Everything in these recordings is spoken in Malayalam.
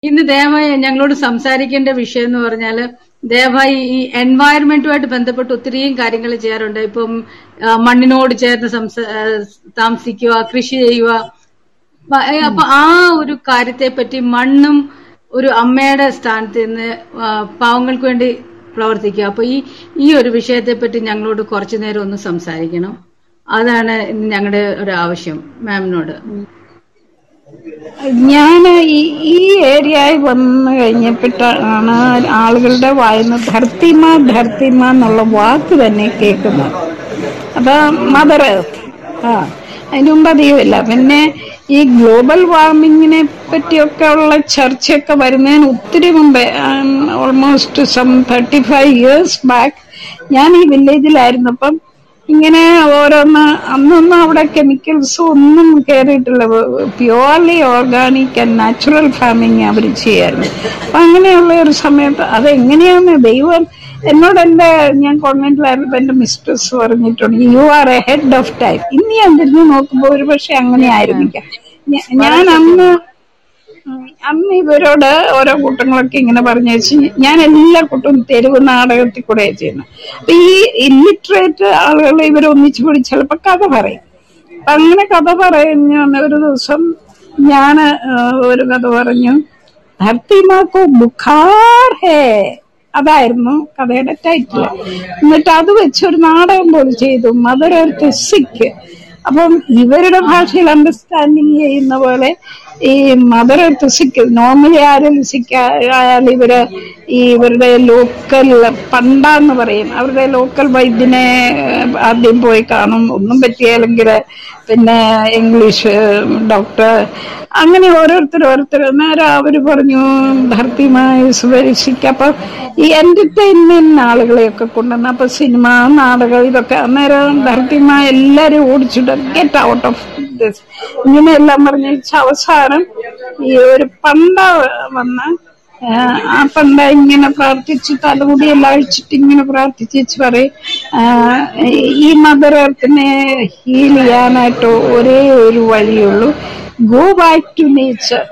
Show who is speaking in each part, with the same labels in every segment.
Speaker 1: ഇന്ന് ദയവായി ഞങ്ങളോട് സംസാരിക്കേണ്ട വിഷയം എന്ന് പറഞ്ഞാല് ദയവായി ഈ എൻവയറമെന്റുമായിട്ട് ബന്ധപ്പെട്ട് ഒത്തിരിയും കാര്യങ്ങൾ ചെയ്യാറുണ്ട് ഇപ്പം ആ, മണ്ണിനോട് ചേർന്ന് സംസ- ആ, താമസിക്കുക കൃഷി ചെയ്യുക പ- ഏ, അപ്പൊ ആ ഒരു കാര്യത്തെ പറ്റി മണ്ണും ഒരു അമ്മയുടെ സ്ഥാനത്ത് നിന്ന് ആ, പാവങ്ങൾക്ക് വേണ്ടി പ്രവർത്തിക്കുക അപ്പൊ ഈ ഈ ഒരു വിഷയത്തെ പറ്റി ഞങ്ങളോട് കുറച്ചു നേരം ഒന്ന് സംസാരിക്കണം അതാണ് ഇന്ന് ഞങ്ങളുടെ ഒരു ആവശ്യം മാമിനോട്
Speaker 2: ഞാൻ ഈ ഈ ഏരിയയിൽ വന്നു കഴിഞ്ഞപ്പോഴാണ് ആളുകളുടെ വായന ധർത്തിമ ധർത്തിമ എന്നുള്ള വാക്ക് തന്നെ കേൾക്കുന്നത് അപ്പൊ മദർ എർത്ത് ആ അതിന് മുമ്പ് അധികമില്ല പിന്നെ ഈ ഗ്ലോബൽ വാർമിങ്ങിനെ പറ്റിയൊക്കെ ഉള്ള ചർച്ചയൊക്കെ വരുന്നതിന് ഒത്തിരി മുമ്പേ almost some thirty five years back ഞാൻ ഈ വില്ലേജിലായിരുന്നപ്പം ഇങ്ങനെ ഓരോന്ന് അന്നൊന്നും അവിടെ കെമിക്കൽസ് ഒന്നും കയറിയിട്ടില്ല purely organic and natural farming അവർ ചെയ്യായിരുന്നു അപ്പൊ അങ്ങനെയുള്ള ഒരു സമയത്ത് അതെങ്ങനെയാന്ന് ദൈവം എന്നോട് എന്റെ ഞാൻ കോൺവെന്റിലായിരുന്നപ്പോ എന്റെ മിസ്ട്രസ് പറഞ്ഞിട്ടുണ്ട് you are ahead of time ഇനി ഞാൻ തിരിഞ്ഞു നോക്കുമ്പോ ഒരു പക്ഷെ അങ്ങനെ ആയിരുന്നില്ല ഞ- ഞാൻ അന്ന് ഉം, അന്ന് ഇവരോട് ഓരോ കൂട്ടങ്ങളൊക്കെ ഇങ്ങനെ പറഞ്ഞു വെച്ച് ഞാൻ എല്ലാ കൂട്ടവും തെരുവ് നാടകത്തിൽ കൂടെ ചെയ്യുന്നത് അപ്പൊ ഈ ഇല്ലിറ്ററേറ്റ് ആളുകൾ ഇവർ ഒന്നിച്ചു പിടിച്ച് ചിലപ്പോ കഥ പറയും അപ്പൊ അങ്ങനെ കഥ പറയുന്ന ഒരു ദിവസം ഞാൻ ഒരു കഥ പറഞ്ഞു ധർത്തിമാക്കോ ബുഖാർ ഹേ അതായിരുന്നു കഥയുടെ ടൈറ്റിൽ എന്നിട്ട് അത് വെച്ച് ഒരു നാടകം പോലെ ചെയ്തു മദർ എർത്ത് സിക്ക് അപ്പം ഇവരുടെ ഭാഷയിൽ അണ്ടർസ്റ്റാൻഡിങ് ചെയ്യുന്ന പോലെ ഈ മദർ എർത്ത് സിക്ക് നോർമലി ആരും സിക്ക് ആയാൽ ഇവര് ഈ ഇവരുടെ ലോക്കൽ പണ്ടാന്ന് പറയും അവരുടെ ലോക്കൽ വൈദ്യനെ ആദ്യം പോയി കാണും ഒന്നും പറ്റിയാലെങ്കിൽ പിന്നെ ഇംഗ്ലീഷ് ഡോക്ടർ അങ്ങനെ ഓരോരുത്തർ ഓരോരുത്തർ നേരം അവര് പറഞ്ഞു ഭർത്തിമായി സുപരിശിക്ക അപ്പൊ ഈ എന്റർടൈൻമെന്റ് ആളുകളെയൊക്കെ കൊണ്ടുവന്ന് അപ്പൊ സിനിമ നാടകം ഇതൊക്കെ അന്നേരം ഭർത്തിമ എല്ലാരും ഓടിച്ചിട്ട് ഗെറ്റ് ഔട്ട് ഓഫ് ദിസ് ഇങ്ങനെയെല്ലാം പറഞ്ഞ് വെച്ച് അവസാനം ഈ ഒരു പണ്ട വന്ന ആഹ് ആ പണ്ട ഇങ്ങനെ പ്രാർത്ഥിച്ച് തലമുടിയെല്ലാം അഴിച്ചിട്ട് ഇങ്ങനെ പ്രാർത്ഥിച്ച് വെച്ച് പറയും ആഹ് ഈ മദർ എർത്തിനെ ഹീൽ ചെയ്യാനായിട്ട് ഒരേ ഒരു വഴിയുള്ളൂ ഗോ ബാക്ക് ടു നേച്ചർ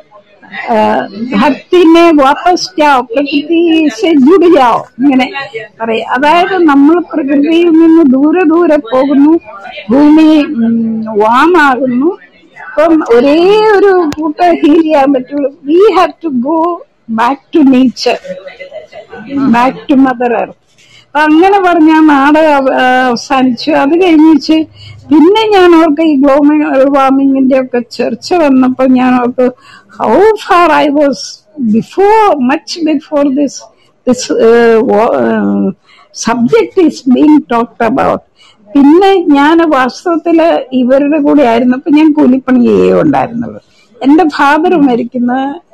Speaker 2: धरती में वापस जाओ പ്രകൃതി से जुड़ जाओ ഇങ്ങനെ പറയും അതായത് നമ്മൾ പ്രകൃതിയിൽ നിന്ന് ദൂരെ ദൂരെ പോകുന്നു ഭൂമി വാമാകുന്നു അപ്പം ഒരേ ഒരു കൂട്ട ഹീൽ ചെയ്യാൻ പറ്റുള്ളൂ we have to go back to nature back to mother earth അപ്പൊ അങ്ങനെ പറഞ്ഞ ആ നാടകം അവ- ആ, അവസാനിച്ചു അത് കഴിഞ്ഞിച്ച് പിന്നെ ഞാൻ ഓർക്ക് ഈ ഗ്ലോബൽ വാർമിങ്ങിന്റെ ഒക്കെ ചർച്ച വന്നപ്പോ ഞാൻ ഓർക്ക് how far I was before much before this this subject is being talked about പിന്നെ ഞാൻ വാസ്തവത്തില് ഇവരുടെ കൂടെ ആയിരുന്നപ്പോ ഞാൻ കൂലിപ്പണി ചെയ്യുകയുണ്ടായിരുന്നുള്ളൂ എന്റെ ഫാദർ മരിക്കുന്ന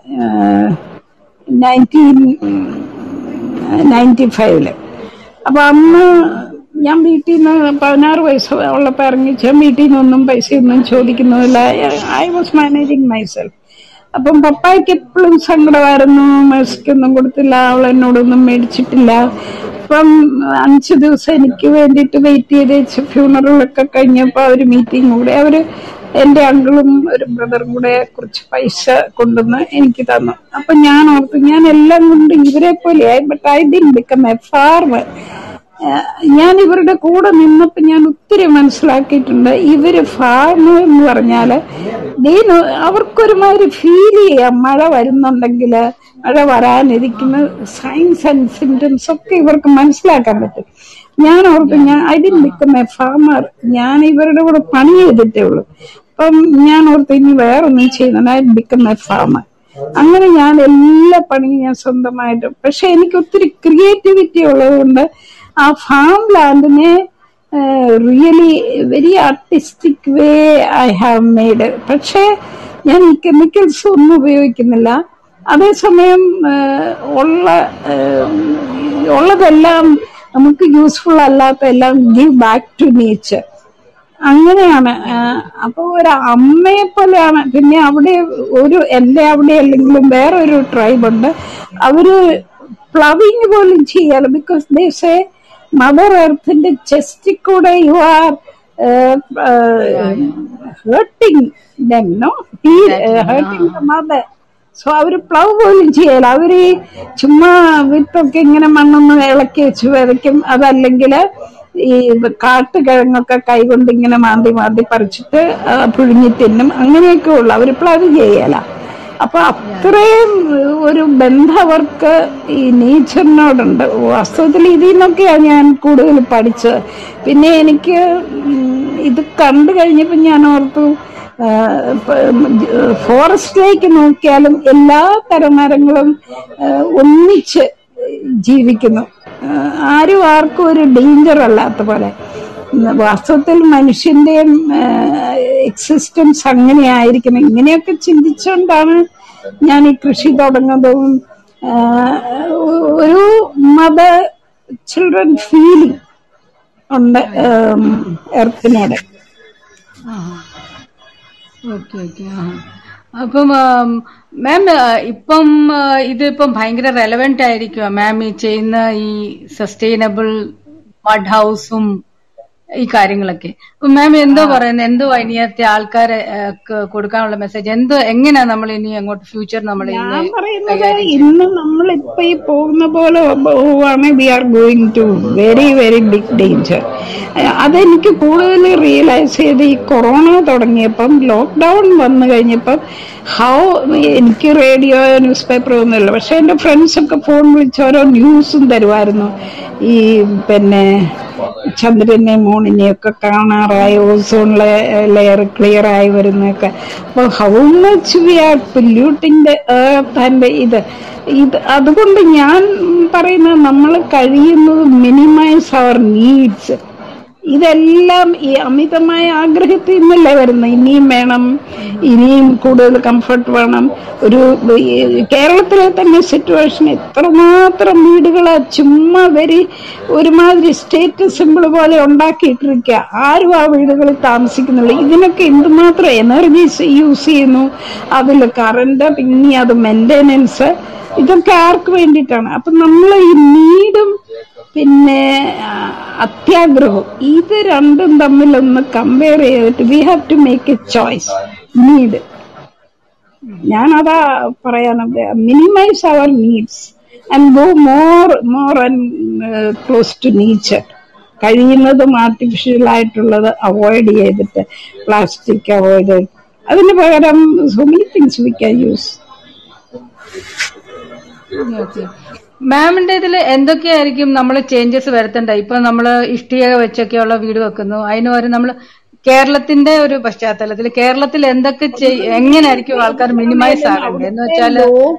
Speaker 2: നയൻറ്റീൻ നയൻറ്റി ഫൈവില് അപ്പൊ അന്ന് ഞാൻ വീട്ടിൽ നിന്ന് പതിനാറ് വയസ്സ് ഉള്ളപ്പോ ഇറങ്ങിച്ച വീട്ടിൽ നിന്നൊന്നും പൈസയൊന്നും ചോദിക്കുന്നില്ല ഐ വാസ് മാനേജിങ് മൈസെൽഫ് അപ്പം പപ്പായ്ക്ക് എപ്പോഴും സങ്കടമായിരുന്നു മേഴ്സിക്കൊന്നും കൊടുത്തില്ല അവൾ എന്നോടൊന്നും മേടിച്ചിട്ടില്ല അപ്പം അഞ്ച് ദിവസം എനിക്ക് വേണ്ടിയിട്ട് വെയിറ്റ് ചെയ്ത് വെച്ച് ഫ്യൂണറലൊക്കെ കഴിഞ്ഞപ്പോൾ അവർ മീറ്റിംഗ് കൂടെ അവര് എന്റെ അങ്കിളും ഒരു ബ്രദറും കൂടെ കുറച്ച് പൈസ കൊണ്ടുവന്ന് എനിക്ക് തന്നു അപ്പൊ ഞാൻ ഓർത്തു ഞാൻ എല്ലാം കൊണ്ട് ഇവരെ പോലെയായി but I didn't become a farmer ഞാൻ ഇവരുടെ കൂടെ നിന്നപ്പോ ഞാൻ ഒത്തിരി മനസ്സിലാക്കിയിട്ടുണ്ട് ഇവര് ഫാർമർ എന്ന് പറഞ്ഞാല് ദേ നോ- അവർക്കൊരുമാതിരി ഫീൽ ചെയ്യാം മഴ വരുന്നുണ്ടെങ്കിൽ മഴ വരാനിരിക്കുന്ന സയൻസ് ആൻഡ് സിംറ്റംസ് ഒക്കെ ഇവർക്ക് മനസ്സിലാക്കാൻ പറ്റും ഞാൻ ഓർക്കും ഞാൻ I didn't become a farmer ഞാൻ ഇവരുടെ കൂടെ പണി ചെയ്തിട്ടേ ഉള്ളൂ അപ്പം ഞാൻ ഓർത്ത് ഇനി വേറൊന്നും ചെയ്യുന്നുണ്ട് ഐ ബിക്കം എ ഫാർമർ അങ്ങനെ ഞാൻ എല്ലാ പണിയും ഞാൻ സ്വന്തമായിട്ട് പക്ഷെ എനിക്ക് ഒത്തിരി ക്രിയേറ്റിവിറ്റി ഉള്ളതുകൊണ്ട് ആ ഫാം ലാൻഡിനെ really very artistic way I have made പക്ഷേ ഞാൻ ഈ കെമിക്കൽസ് ഒന്നും ഉപയോഗിക്കുന്നില്ല അതേസമയം ഏഹ്, ഉള്ള ഏഹ്, ഉള്ളതെല്ലാം നമുക്ക് യൂസ്ഫുൾ അല്ലാത്ത എല്ലാം ഗീവ് ബാക്ക് ടു നേച്ചർ അങ്ങനെയാണ് ആഹ് അപ്പൊ ഒരു അമ്മയെ പോലെയാണ് പിന്നെ അവിടെ ഒരു എന്റെ അവിടെ അല്ലെങ്കിലും വേറെ ഒരു ട്രൈബ് ഉണ്ട് അവര് പ്ലവിങ് പോലും ചെയ്യാറ് ബിക്കോസ് ദേശേ മദർ എർത്തിന്റെ ചെസ്റ്റിൽ കൂടെ you are hurting them no hurting the mother so അവര് പ്ലവ് പോലും ചെയ്യല അവര് ഈ ചുമ്മാ വിത്തൊക്കെ ഇങ്ങനെ മണ്ണൊന്ന് ഇളക്കി വെച്ച് വിതയ്ക്കും അതല്ലെങ്കിൽ ഈ കാട്ടുകിഴങ്ങൊക്കെ കൈകൊണ്ട് ഇങ്ങനെ മാന്തി മാന്തി പറിച്ചിട്ട് ആ, പുഴുങ്ങി തിന്നും അങ്ങനെയൊക്കെ ഉള്ളു അവര് പ്ലവ് ചെയ്യല അപ്പൊ അത്രയും ഒരു ബന്ധം അവർക്ക് ഈ നേച്ചറിനോടുണ്ട് വാസ്തവത്തിൽ ഇതിൽ നിന്നൊക്കെയാണ് ഞാൻ കൂടുതൽ പഠിച്ചത് പിന്നെ എനിക്ക് ഉം, ഇത് കണ്ടു കഴിഞ്ഞപ്പോൾ ഞാൻ ഓർത്തു ഫോറസ്റ്റിലേക്ക് നോക്കിയാലും എല്ലാ തരമരങ്ങളും ആ, ഒന്നിച്ച് ജീവിക്കുന്നു ആ, ആരും ആർക്കും ഒരു ഡേഞ്ചർ അല്ലാത്ത പോലെ ഉം, വാസ്തവത്തിൽ മനുഷ്യന്റെ എക്സിസ്റ്റൻസ് അങ്ങനെ ആയിരിക്കണം ഇങ്ങനെയൊക്കെ ചിന്തിച്ചുകൊണ്ടാണ് ഞാൻ ഈ കൃഷി തുടങ്ങുന്നതും ആ, ഒരു മദർ ചിൽഡ്രൻ ഫീലിംഗ് ഉണ്ട് എർത്തിനോട്
Speaker 1: ഓക്കെ ഓക്കെ ആ അപ്പം മാം ഇപ്പം ആ, ഇതിപ്പം ഭയങ്കര റെലവെന്റ് ആയിരിക്കുമോ മാം ഈ ചെയ്യുന്ന ഈ സസ്റ്റൈനബിൾ മഡ് ഹൗസും ഈ കാര്യങ്ങളൊക്കെ അപ്പൊ മാം എന്തോ പറയുന്നത് എന്തോ ഇനിയത്തെ ആൾക്കാരെ ആ, ക്ക് കൊടുക്കാനുള്ള മെസ്സേജ് എന്തോ എങ്ങനെയാ നമ്മൾ ഇനി അങ്ങോട്ട് ഫ്യൂച്ചർ നമ്മൾ
Speaker 2: ഞാൻ പറയുന്നത് ഇന്ന് നമ്മൾ ഇപ്പൊ ഈ പോകുന്ന പോലെ പോവാണ് we are going to very very big danger അതെനിക്ക് കൂടുതൽ റിയലൈസ് ചെയ്ത് ഈ കൊറോണ തുടങ്ങിയപ്പം ലോക്ക്ഡൌൺ വന്നു കഴിഞ്ഞപ്പം ഹൗ എനിക്ക് റേഡിയോ ന്യൂസ് പേപ്പർ ഒന്നുമില്ല പക്ഷെ എന്റെ ഫ്രണ്ട്സ് ഒക്കെ ഫോൺ വിളിച്ച് ഓരോ ന്യൂസും തരുമായിരുന്നു ഈ പിന്നെ ചന്ദ്രനെ മൂണിനെ ഒക്കെ കാണാറായി ഓസോണിലെ ലെയർ ക്ലിയർ ആയി വരുന്നൊക്കെ അപ്പോൾ how much we are polluting the earth and ഇത് ഇത് അതുകൊണ്ട് ഞാൻ പറയുന്നത് നമ്മൾ കഴിയുന്നത് മിനിമൈസ് അവർ നീഡ്സ് ഇതെല്ലാം ഈ അമിതമായ ആഗ്രഹത്തിൽ നിന്നല്ലേ വരുന്നത് ഇനിയും വേണം ഇനിയും കൂടുതൽ കംഫർട്ട് വേണം ഒരു ഈ കേരളത്തിലെ തന്നെ സിറ്റുവേഷൻ എത്രമാത്രം വീടുകളാ ചുമ്മാ വരി ഒരുമാതിരി സ്റ്റേറ്റ് സിമ്പിൾ പോലെ ഉണ്ടാക്കിയിട്ടിരിക്കുക ആരും ആ വീടുകളിൽ താമസിക്കുന്നില്ല ഇതിനൊക്കെ എന്തുമാത്രം എനർജീസ് യൂസ് ചെയ്യുന്നു അതിൽ കറണ്ട് പിന്നെ അത് മെയിൻ്റെനൻസ് ഇതൊക്കെ ആർക്ക് വേണ്ടിയിട്ടാണ് അപ്പൊ നമ്മൾ ഈ നീടും പിന്നെ ആ, അത്യാഗ്രഹവും ഇത് രണ്ടും തമ്മിലൊന്ന് കമ്പയർ ചെയ്തിട്ട് we have to make a choice need ഞാനതാ പറയാനത് minimise our needs and go more more and close to nature കഴിയുന്നതും ആർട്ടിഫിഷ്യൽ ആയിട്ടുള്ളത് അവോയ്ഡ് ചെയ്തിട്ട് പ്ലാസ്റ്റിക് അവോയ്ഡ് ചെയ്ത് അതിന് പകരം so many things we can use
Speaker 1: മാമിന്റെ ഇതിൽ എന്തൊക്കെയായിരിക്കും നമ്മൾ ചേഞ്ചസ് വരുത്തണ്ട ഇപ്പൊ നമ്മൾ ഇഷ്ടിക വെച്ചൊക്കെയുള്ള വീട് വെക്കുന്നു അതിന് പകരം നമ്മൾ കേരളത്തിന്റെ ഒരു പശ്ചാത്തലത്തിൽ കേരളത്തിൽ എന്തൊക്കെ ചെയ്- എങ്ങനെയായിരിക്കും ആൾക്കാർ മിനിമൈസ് ആകണ്ടേ എന്ന് വെച്ചാല്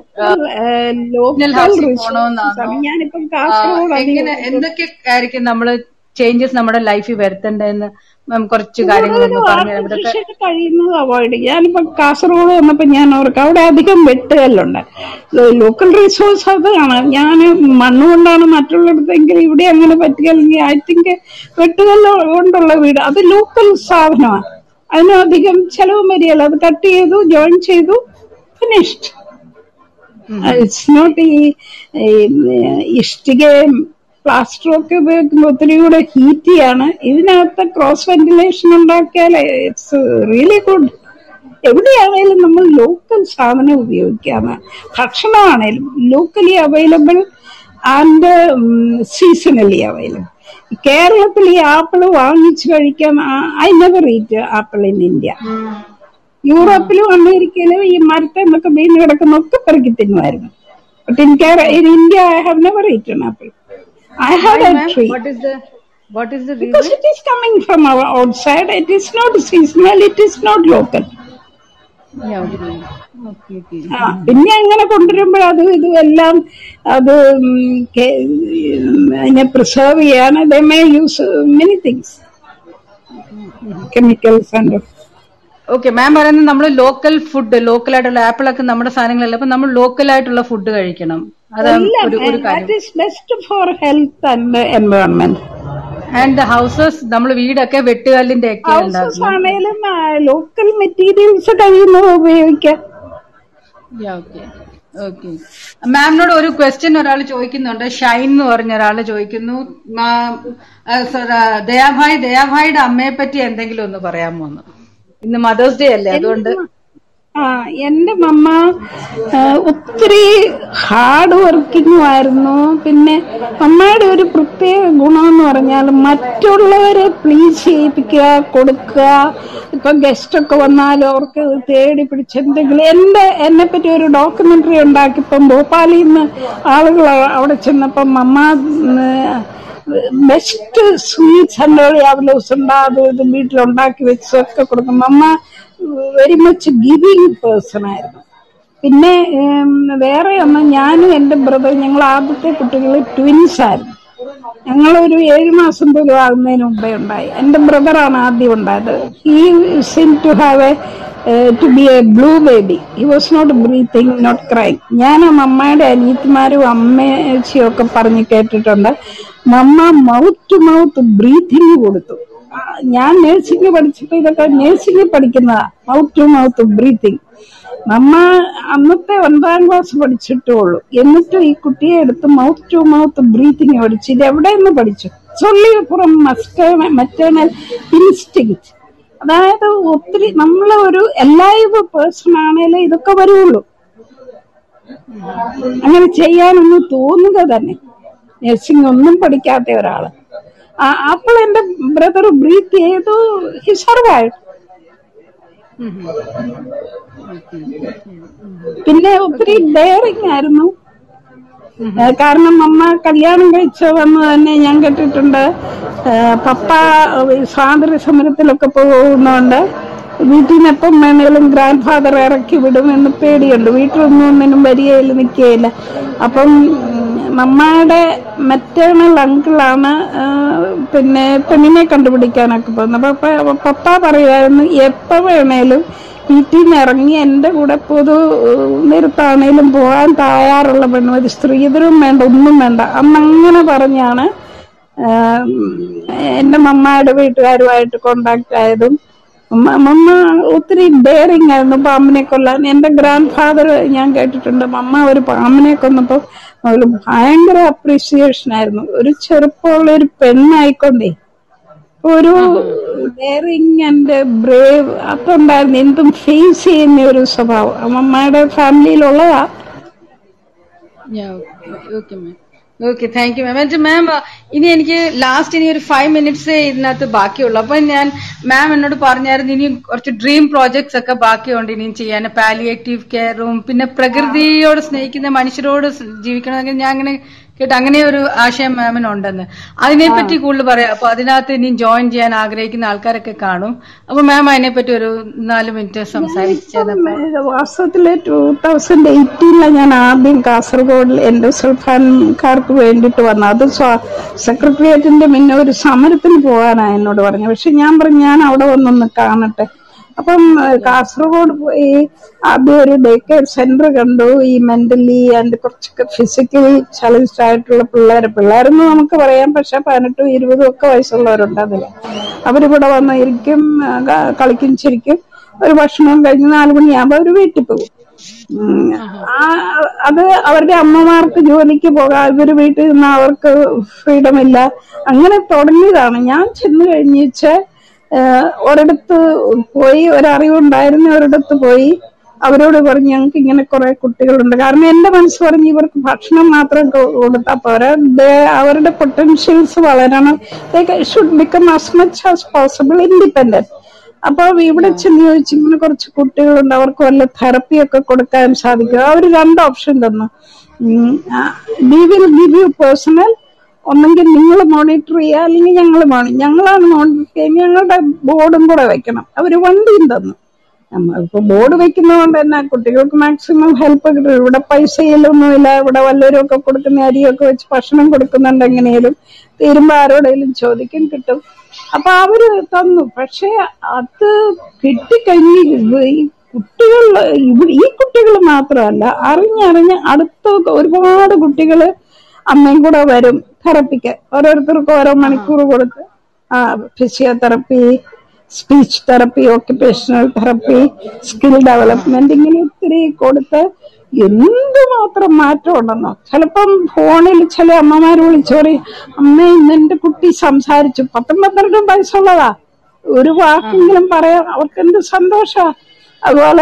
Speaker 2: ലോക്കൽ
Speaker 1: housing പോണോന്നാണോ?
Speaker 2: ഞാനിപ്പം
Speaker 1: ആ,
Speaker 2: കാസർഗോഡ്
Speaker 1: എങ്ങനെ എന്തൊക്കെ ആയിരിക്കും നമ്മൾ ചേഞ്ചസ് നമ്മുടെ ലൈഫിൽ വരുത്തേണ്ടതെന്ന് മാം കുറച്ച് കാര്യങ്ങളൊന്ന് പറഞ്ഞു തരാം. ഇവിടുത്തെ
Speaker 2: കൃഷി കഴിയുന്നത് അവോയ്ഡ് ചെയ്യും ഞാനിപ്പോ കാസർഗോഡ് വന്നപ്പോ ഞാൻ ഓർക്കും അവിടെ അധികം വെട്ടുകല്ലുണ്ട് ലോക്കൽ റിസോഴ്സ് അതാണ് ഞാൻ മണ്ണുകൊണ്ടാണ് മറ്റുള്ളിടത്തെങ്കിൽ ഇവിടെ അങ്ങനെ പറ്റുകയില്ലെങ്കിൽ ഐ തിങ്ക് വെട്ടുകല്ല് കൊണ്ടുള്ള വീട് അത് ലോക്കൽ സാധനമാണ് അതിന് അധികം ചെലവ് വരികയല്ല അത് കട്ട് ചെയ്തു ജോയിൻ ചെയ്തു ഫിനിഷ്ഡ് ഇറ്റ്സ് നോട്ട് ഈ ഈ, ഇഷ്ടികയും പ്ലാസ്റ്ററും ഒക്കെ ഉപയോഗിക്കുമ്പോൾ ഒത്തിരി കൂടെ ഹീറ്റ് ചെയ്യാണ് ഇതിനകത്ത് ക്രോസ് വെന്റിലേഷൻ ഉണ്ടാക്കിയാൽ ഇറ്റ്സ് റിയലി ഗുഡ് എവിടെയാണേലും നമ്മൾ ലോക്കൽ സാധനം ഉപയോഗിക്കാന്ന് ഭക്ഷണമാണേലും locally available and seasonally available കേരളത്തിൽ ഈ ആപ്പിൾ വാങ്ങിച്ചു കഴിക്കാൻ I never eat apple in India യൂറോപ്പിലും അമേരിക്കയിലും ഈ മരത്തെ നിന്നൊക്കെ വീണ് കിടക്കുന്നൊക്കെ പെറുക്കി തിന്നുമായിരുന്നു ബട്ട് ഇൻ കേര in India I have never eaten apple I have a tree
Speaker 1: what is the what is the reason?
Speaker 2: because it is coming from our outside it is not seasonal it is not local
Speaker 1: Yeah, okay. Okay, okay.
Speaker 2: ആ, പിന്നെ അങ്ങനെ കൊണ്ടുവരുമ്പോൾ അത് ഇതും എല്ലാം അത് ഉം, കെ- ഉം, അതിനെ പ്രിസർവ് ചെയ്യാൻ they may use many things chemicals and
Speaker 1: okay ma'am പറയുന്നത് നമ്മൾ ലോക്കൽ ഫുഡ് ലോക്കൽ ആയിട്ടുള്ള ആപ്പിൾ ഒക്കെ നമ്മുടെ സാധനങ്ങളല്ല അപ്പൊ നമ്മൾ ലോക്കൽ ആയിട്ടുള്ള ഫുഡ് കഴിക്കണം അതാണ് ഒരു ഒരു കാര്യം
Speaker 2: that is best for health and environment
Speaker 1: and houses നമ്മൾ വീടൊക്കെ വെട്ടുകല്ലിന്റെ ഒക്കെ
Speaker 2: ഹൗസസ്
Speaker 1: ഉണ്ടാക്കും
Speaker 2: ആണേലും ലോക്കൽ മെറ്റീരിയൽസ് കഴിയുന്നത് ഉപയോഗിക്കാം
Speaker 1: ഓക്കെ ഓക്കെ മാമിനോട് ഒരു ക്വസ്റ്റ്യൻ ഒരാൾ ചോദിക്കുന്നുണ്ട് ഷൈൻ എന്ന് പറഞ്ഞ ഒരാൾ ചോദിക്കുന്നു മാം, ആ, സർ, ആ, ദയാഭായ് ദയാഭായിയുടെ അമ്മയെ പറ്റി എന്തെങ്കിലും ഒന്ന് പറയാമോ എന്ന് ഇന്ന് മദേഴ്സ് ഡേ അല്ലേ അതുകൊണ്ട്
Speaker 2: ആ എന്റെ മമ്മ ആ, ഒത്തിരി ഹാർഡ് വർക്കിംഗും ആയിരുന്നു പിന്നെ മമ്മയുടെ ഒരു പ്രത്യേക ഗുണമെന്ന് പറഞ്ഞാൽ മറ്റുള്ളവരെ പ്ലീസ് ചെയ്യിപ്പിക്കുക കൊടുക്കുക ഇപ്പൊ ഗസ്റ്റ് ഒക്കെ വന്നാലും അവർക്ക് തേടി പിടിച്ച് എന്തെങ്കിലും എന്റെ എന്നെ പറ്റി ഒരു ഡോക്യുമെന്ററി ഉണ്ടാക്കിയപ്പം ഭോപ്പാലിൽ നിന്ന് ആളുകൾ അവിടെ ചെന്നപ്പം മമ്മ ഉം, ബെസ്റ്റ് സ്വീറ്റ്സ് അണ്ടോളി അവലോസ് ഉണ്ടാകും ഇത് വീട്ടിലുണ്ടാക്കി വെച്ചൊക്കെ കൊടുക്കും അമ്മ വെരി മച്ച് ഗിവിങ് പേഴ്സൺ ആയിരുന്നു പിന്നെ ഉം, വേറെ ഒന്ന് ഞാനും എന്റെ ബ്രദർ ഞങ്ങൾ ആദ്യത്തെ കുട്ടികൾ ട്വിൻസ് ആയിരുന്നു ഞങ്ങളൊരു ഏഴു മാസം പോലും ആകുന്നതിന് മുമ്പേ ഉണ്ടായി എന്റെ ബ്രദറാണ് ആദ്യം ഉണ്ടായത് ഈ seem to have a to be a blue baby he was not breathing not crying ഞാൻ മമ്മയുടെ അനിയത്തിമാരും അമ്മച്ചിയും ഒക്കെ പറഞ്ഞ് കേട്ടിട്ടുണ്ട് മമ്മ മൗത്ത് ടു മൗത്ത് ബ്രീത്തിങ് കൊടുത്തു ആ, ഞാൻ നേഴ്സിംഗ് പഠിച്ചപ്പോ ഇതൊക്കെ നേഴ്സിംഗ് പഠിക്കുന്നതാ മൗത്ത് ടു മൗത്ത് ബ്രീത്തിങ് നമ്മ അന്നത്തെ ഒൻപതാം ക്ലാസ് പഠിച്ചിട്ടേ ഉള്ളൂ എന്നിട്ടും ഈ കുട്ടിയെ എടുത്ത് മൗത്ത് ടു മൗത്ത് ബ്രീത്തിങ് പഠിച്ചു ഇത് എവിടെ നിന്ന് പഠിച്ചു സൊള്ളി പുറം മറ്റേണൽ ഇൻസ്റ്റിങ് അതായത് ഒത്തിരി നമ്മളെ ഒരു എല്ലായ്വ പേഴ്സൺ ആണേലേ ഇതൊക്കെ വരുള്ളൂ അങ്ങനെ ചെയ്യാനൊന്നും തോന്നുക തന്നെ നഴ്സിംഗ് ഒന്നും പഠിക്കാത്ത ഒരാള് ആ, അപ്പോൾ എന്റെ ബ്രദർ ബ്രീത്ത് ചെയ്തു ഹി സർവൈവ് പിന്നെ ഒത്തിരി ഡെയറിങ് ആയിരുന്നു ഏഹ് കാരണം അമ്മ കല്യാണം കഴിച്ച് വന്ന് തന്നെ ഞാൻ കേട്ടിട്ടുണ്ട് ഏഹ് പപ്പ ഈ സ്വാതന്ത്ര്യ സമരത്തിലൊക്കെ പോകുന്നോണ്ട് വീട്ടിൽ നിന്ന് എപ്പം വേണേലും ഗ്രാൻഡ് ഫാദർ ഇറക്കി വിടും എന്ന് പേടിയുണ്ട് വീട്ടിലൊന്നും ഒന്നിനും വരികയില്ല നിൽക്കുകയില്ല അപ്പം മമ്മയുടെ മെറ്റേണൽ അങ്കിളാണ് പിന്നെ പെണ്ണിനെ കണ്ടുപിടിക്കാനൊക്കെ പോകുന്നത് അപ്പൊ പപ്പ- പപ്പ പറയുമായിരുന്നു എപ്പോ വേണേലും വീട്ടിൽ നിന്ന് ഇറങ്ങി എന്റെ കൂടെ പൊതു ഏഹ്, നിരത്താണേലും പോകാൻ തയ്യാറുള്ള പെണ്ണുമതി സ്ത്രീധനവും വേണ്ട ഒന്നും വേണ്ട അന്ന് അങ്ങനെ പറഞ്ഞാണ് ആഹ്, എന്റെ മമ്മയുടെ വീട്ടുകാരുമായിട്ട് കോണ്ടാക്ട് ആയതും മ- മമ്മ ഒത്തിരി ഡെയറിങ് ആയിരുന്നു പാമ്പിനെ കൊല്ലാൻ എന്റെ ഗ്രാൻഡ് ഫാദർ ഞാൻ കേട്ടിട്ടുണ്ട് മമ്മ ഒരു പാമ്പിനെ കൊന്നപ്പോ അവര് ഭയങ്കര അപ്രീസിയേഷൻ ആയിരുന്നു ഒരു ചെറുപ്പമുള്ള ഒരു പെണ്ണായിക്കൊണ്ടേ ഒരു ഡെയറിങ് ആൻഡ് ബ്രേവ് അതുണ്ടായിരുന്നു എന്തും ഫേസ് ചെയ്യുന്ന ഒരു സ്വഭാവം അമ്മമ്മയുടെ ഫാമിലിയിലുള്ളതാ
Speaker 1: okay ma'am okay thank you ma'am എന്നിട്ട് മാം ഇനി എനിക്ക് ലാസ്റ്റ് ഇനി ഒരു ഫൈവ് മിനിറ്റ്സ് ഇതിനകത്ത് ബാക്കിയുള്ളൂ അപ്പൊ ഞാൻ മാം എന്നോട് പറഞ്ഞായിരുന്നു ഇനി കുറച്ച് ഡ്രീം പ്രോജക്ട്സ് ഒക്കെ ബാക്കിയുണ്ട് ഇനിയും ചെയ്യാൻ പാലിയേറ്റീവ് കെയറും പിന്നെ പ്രകൃതിയോട് സ്നേഹിക്കുന്ന മനുഷ്യരോട് സ് ജീവിക്കണമെങ്കിൽ ഞാൻ അങ്ങനെ കേട്ട് അങ്ങനെ ഒരു ആശയം മാമിനുണ്ടെന്ന് അതിനെപ്പറ്റി കൂടുതൽ പറയാം അപ്പൊ അതിനകത്ത് ഇനി ജോയിൻ ചെയ്യാൻ ആഗ്രഹിക്കുന്ന ആൾക്കാരൊക്കെ കാണും അപ്പൊ മാം അതിനെപ്പറ്റി ഒരു നാല് മിനിറ്റ് സംസാരിച്ചത്
Speaker 2: വാസ്തവത്തില് ടൂ തൗസൻഡ് എയ്റ്റീനിലാണ് ഞാൻ ആദ്യം കാസർഗോഡിൽ എന്റെ സുൽഫാൻകാർക്ക് വേണ്ടിയിട്ട് വന്നത് അത് സ്വ- സെക്രട്ടേറിയറ്റിന്റെ മുന്നേ ഒരു സമരത്തിന് പോകാനാണ് എന്നോട് പറഞ്ഞു പക്ഷെ ഞാൻ പറഞ്ഞു ഞാൻ അവിടെ വന്നൊന്ന് കാണട്ടെ അപ്പം ഏഹ്, കാസർഗോഡ് പോയി ആദ്യം ഒരു ഡേ കെയർ സെന്റർ കണ്ടു ഈ മെന്റലി ആൻഡ് കുറച്ചൊക്കെ ഫിസിക്കലി ചലഞ്ച്ഡ് ആയിട്ടുള്ള പിള്ളേർ പിള്ളേരെന്ന് നമുക്ക് പറയാം പക്ഷെ പതിനെട്ടും ഇരുപതും ഒക്കെ വയസ്സുള്ളവരുണ്ട് അതിൽ അവരിവിടെ വന്ന് ഇരിക്കും ആ, ക- കളിക്കും ചിരിക്കും ഒരു ഭക്ഷണം കഴിഞ്ഞ് നാല് മണിയാകുമ്പോ അവര് വീട്ടിൽ പോകും ഉം. ആ, അത് അവരുടെ അമ്മമാർക്ക് ജോലിക്ക് പോകാം ഇവര് വീട്ടിൽ നിന്ന് അവർക്ക് ഫ്രീഡം ഇല്ല അങ്ങനെ തുടങ്ങിയതാണ് ഞാൻ ചെന്ന് കഴിഞ്ഞിച്ച് ഒരിടത്ത് പോയി ഒരറിവുണ്ടായിരുന്ന ഒരിടത്ത് പോയി അവരോട് പറഞ്ഞു ഞങ്ങൾക്ക് ഇങ്ങനെ കുറെ കുട്ടികളുണ്ട് കാരണം എന്റെ മനസ്സ് പറഞ്ഞു ഇവർക്ക് ഭക്ഷണം മാത്രം കൊ- കൊടുത്താ പോരാ ദേ- അവരുടെ പൊട്ടൻഷ്യൽസ് വളരണം should become as much as possible independent അപ്പൊ ഇവിടെ ചെന്ന് ചോദിച്ചു ഇങ്ങനെ കുറച്ച് കുട്ടികളുണ്ട് അവർക്ക് വല്ല തെറപ്പി ഒക്കെ കൊടുക്കാൻ സാധിക്കും അവർ രണ്ട് ഓപ്ഷൻ തന്നു we will give you personal ഒന്നെങ്കിൽ നിങ്ങൾ മോണിറ്റർ ചെയ്യുക അല്ലെങ്കിൽ ഞങ്ങൾ മോണി ഞങ്ങളാണ് മോണിറ്റർ ചെയ്യുന്നത് ഞങ്ങളുടെ ബോർഡും കൂടെ വെക്കണം അവര് വണ്ടിയും തന്നു നമ്മളിപ്പോ ബോർഡ് വെക്കുന്നതുകൊണ്ട് തന്നെ കുട്ടികൾക്ക് മാക്സിമം ഹെൽപ്പ് കിട്ടും ഇവിടെ പൈസയിലൊന്നുമില്ല ഇവിടെ വല്ലവരും ഒക്കെ കൊടുക്കുന്ന അരിയൊക്കെ വെച്ച് ഭക്ഷണം കൊടുക്കുന്നുണ്ട് എങ്ങനെയും തീരുമ്പോ ആരോടെങ്കിലും ചോദിക്കും കിട്ടും അപ്പൊ അവര് തന്നു പക്ഷെ അത് കിട്ടിക്കഴിഞ്ഞ് ഇത് ഈ കുട്ടികൾ ഇവിടെ ഈ കുട്ടികൾ മാത്രമല്ല അറിഞ്ഞറിഞ്ഞ് അടുത്ത ഒരുപാട് കുട്ടികള് അമ്മയും കൂടെ വരും തെറപ്പിക്ക് ഓരോരുത്തർക്കും ഓരോ മണിക്കൂർ കൊടുത്ത് ആ physiotherapy speech therapy occupational therapy skill development ഇങ്ങനെ ഒത്തിരി കൊടുത്ത് എന്തുമാത്രം മാറ്റം ഉണ്ടെന്നോ ചിലപ്പം ഫോണിൽ ചില അമ്മമാര് വിളിച്ചു പറയും അമ്മ ഇന്ന് എന്റെ കുട്ടി സംസാരിച്ചു പത്തും പന്ത്രണ്ടും വയസ്സുള്ളതാ ഒരു വാക്കെങ്കിലും പറയാൻ അവർക്ക് എന്ത് സന്തോഷ അതുപോലെ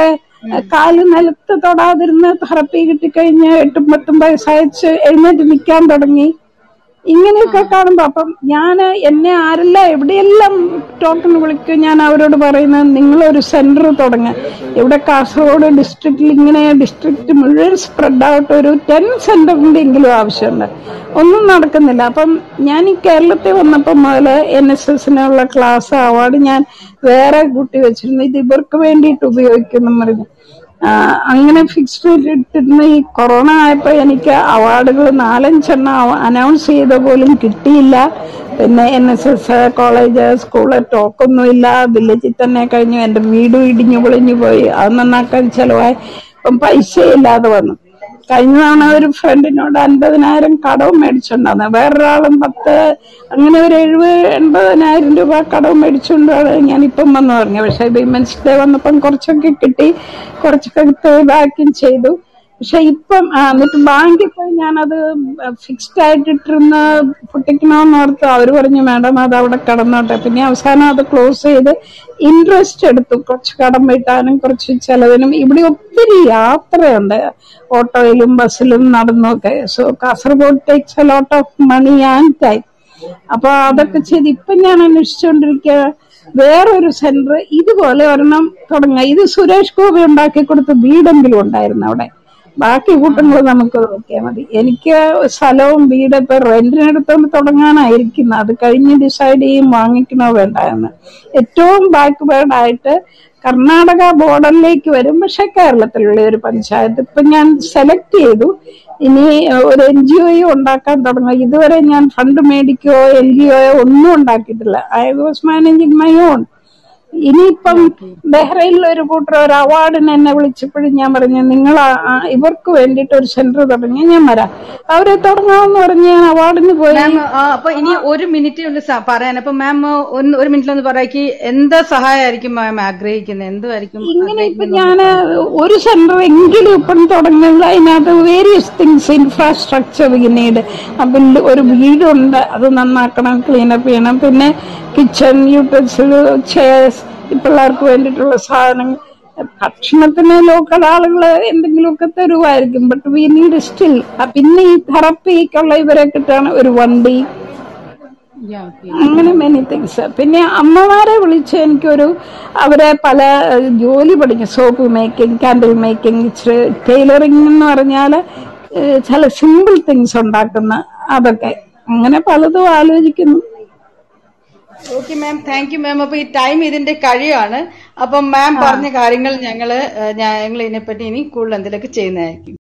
Speaker 2: കാല് നിലത്ത് തൊടാതിരുന്ന് തെറപ്പി കിട്ടിക്കഴിഞ്ഞ് എട്ടും പത്തും വയസ്സയച്ച് എഴുന്നേറ്റ് നിൽക്കാൻ തുടങ്ങി ഇങ്ങനെയൊക്കെ കാണുമ്പോ അപ്പം ഞാൻ എന്നെ ആരെല്ലാം എവിടെയെല്ലാം ടോക്കൺ വിളിക്കും ഞാൻ അവരോട് പറയുന്നത് നിങ്ങളൊരു സെന്റർ തുടങ്ങ ഇവിടെ കാസർഗോഡ് ഡിസ്ട്രിക്റ്റിൽ ഇങ്ങനെ ഡിസ്ട്രിക്റ്റ് മുഴുവൻ സ്പ്രെഡ് ആയിട്ട് ഒരു ടെൻ സെന്ററിന്റെ എങ്കിലും ആവശ്യമുണ്ട് ഒന്നും നടക്കുന്നില്ല അപ്പം ഞാൻ ഈ കേരളത്തിൽ വന്നപ്പോൾ മുതൽ എൻ എസ് എസിനുള്ള ക്ലാസ് അവാർഡ് ഞാൻ വേറെ കൂട്ടി വെച്ചിരുന്നു ഇത് ഇവർക്ക് വേണ്ടിയിട്ട് ഉപയോഗിക്കുന്നു പറഞ്ഞു ആ, അങ്ങനെ ഫിക്സ്ഡ് ഇട്ടിരുന്ന ഈ കൊറോണ ആയപ്പോ എനിക്ക് അവാർഡുകൾ നാലഞ്ചെണ്ണം അനൗൺസ് ചെയ്ത പോലും കിട്ടിയില്ല പിന്നെ N S S college school ടോക്കൊന്നുമില്ല വില്ലേജിൽ തന്നെ കഴിഞ്ഞു എന്റെ വീടും ഇടിഞ്ഞു പൊളിഞ്ഞു പോയി അത് നന്നാക്കാൻ ചെലവായി ഇപ്പം പൈസ ഇല്ലാതെ വന്നു കഴിഞ്ഞ തവണ ഒരു ഫ്രണ്ടിനോട് അൻപതിനായിരം കടവും മേടിച്ചിട്ടുണ്ടായിരുന്നു വേറൊരാളും പത്ത് അങ്ങനെ ഒരു എഴുപത് എൺപതിനായിരം രൂപ കടവും മേടിച്ചുകൊണ്ടാണ് ഞാൻ ഇപ്പം വന്ന് പറഞ്ഞു പക്ഷെ വിമൻസ് ഡേ വന്നപ്പം കുറച്ചൊക്കെ കിട്ടി കുറച്ചൊക്കെ ബാക്കും ചെയ്തു പക്ഷെ ഇപ്പം ആ, എന്നിട്ട് ബാങ്കിൽ പോയി ഞാനത് ഫിക്സ്ഡ് ആയിട്ടിട്ടിരുന്ന പൊട്ടിക്കണമെന്ന് ഓർത്ത് അവര് പറഞ്ഞു മാഡം അത് അവിടെ കിടന്നോട്ടെ പിന്നെ അവസാനം അത് ക്ലോസ് ചെയ്ത് ഇൻട്രസ്റ്റ് എടുത്തു കുറച്ച് കടം വീട്ടാനും കുറച്ച് ചെലവിനും ഇവിടെ ഒത്തിരി യാത്രയുണ്ട് ഓട്ടോയിലും ബസ്സിലും നടന്നൊക്കെ so Kasaragod takes a lot of money and time അപ്പൊ അതൊക്കെ ചെയ്ത് ഇപ്പൊ ഞാൻ അന്വേഷിച്ചുകൊണ്ടിരിക്കുക വേറൊരു സെന്റർ ഇതുപോലെ ഒരെണ്ണം തുടങ്ങുക ഇത് സുരേഷ് ഗോപി ഉണ്ടാക്കി കൊടുത്ത വീടെങ്കിലും ഉണ്ടായിരുന്നു അവിടെ ബാക്കി കൂട്ടങ്ങൾ നമുക്ക് നോക്കിയാൽ മതി എനിക്ക് സ്ഥലവും വീട് ഇപ്പൊ റെന്റിനെടുത്തോണ്ട് തുടങ്ങാനായിരിക്കുന്നു അത് കഴിഞ്ഞ് ഡിസൈഡ് ചെയ്യും വാങ്ങിക്കണോ വേണ്ട എന്ന് ഏറ്റവും ബാക്ക്വേർഡ് ആയിട്ട് കർണാടക ബോർഡറിലേക്ക് വരും പക്ഷെ കേരളത്തിലുള്ള ഒരു പഞ്ചായത്ത് ഇപ്പൊ ഞാൻ സെലക്ട് ചെയ്തു ഇനി ഒരു എൻ ജി ഒയും ഉണ്ടാക്കാൻ തുടങ്ങും ഇതുവരെ ഞാൻ ഫണ്ട് മേടിക്കുകയോ എൻ ജി ഒയോ ഒന്നും ഉണ്ടാക്കിയിട്ടില്ല I was managing my own ഇനിയിപ്പം ബഹ്റൈനിൽ ഒരു കൂട്ടർ ഒരു അവാർഡിന് എന്നെ വിളിച്ചപ്പോഴും ഞാൻ പറഞ്ഞു നിങ്ങൾ ആ- ആ ഇവർക്ക് വേണ്ടിയിട്ട് ഒരു സെന്റർ തുടങ്ങി ഞാൻ വരാം അവരെ തുടങ്ങാമെന്ന് പറഞ്ഞ് ഞാൻ അവാർഡിന് പോയി
Speaker 1: മാം അപ്പൊ ഇനി ഒരു മിനിറ്റേ ഉള്ളു സ- പറയാൻ അപ്പൊ മാം ഒന്ന് ഒരു മിനിറ്റിലൊന്ന് പറയാക്കി എന്താ സഹായമായിരിക്കും മാം ആഗ്രഹിക്കുന്നത് എന്തുമായിരിക്കും
Speaker 2: ഇങ്ങനെ ഇപ്പൊ ഞാന് ഒരു സെന്റർ എങ്കിലും ഇപ്പം തുടങ്ങുന്നത് അതിനകത്ത് വേരിയസ് തിങ്സ് ഇൻഫ്രാസ്ട്രക്ചർ പിന്നീട് അപ്പം ഒരു വീടുണ്ട് അത് നന്നാക്കണം ക്ലീനപ്പ് ചെയ്യണം പിന്നെ കിച്ചൺ യൂട്ടൻസിൽ ചെയർസ് പിള്ളേർക്ക് വേണ്ടിയിട്ടുള്ള സാധനങ്ങൾ ഭക്ഷണത്തിന് ലോക്കൽ ആളുകൾ എന്തെങ്കിലുമൊക്കെ തരുമായിരിക്കും ബട്ട് വി നീഡ് സ്റ്റിൽ പിന്നെ ഈ തെറപ്പിക്കുള്ള ഇവരെ കിട്ടാണ് ഒരു വണ്ടി അങ്ങനെ മെനി തിങ്സ് പിന്നെ അമ്മമാരെ വിളിച്ച് എനിക്കൊരു അവരെ പല ഏഹ്, ജോലി പഠിക്കും സോപ്പ് മേക്കിംഗ് കാൻഡിൽ മേക്കിംഗ് ഇച്ചിരി ടൈലറിംഗ് എന്ന് പറഞ്ഞാൽ ചില സിമ്പിൾ തിങ്സ് ഉണ്ടാക്കുന്ന അതൊക്കെ അങ്ങനെ പലതും ആലോചിക്കുന്നു
Speaker 1: okay ma'am thank you ma'am അപ്പൊ ഈ ടൈം ഇതിന്റെ കഴിയാണ് അപ്പം മാം പറഞ്ഞ കാര്യങ്ങൾ ഞങ്ങള് ഏഹ്, ഞങ്ങൾ ഇതിനെപ്പറ്റി ഇനി കൂടുതൽ എന്തെങ്കിലുമൊക്കെ ചെയ്യുന്നതായിരിക്കും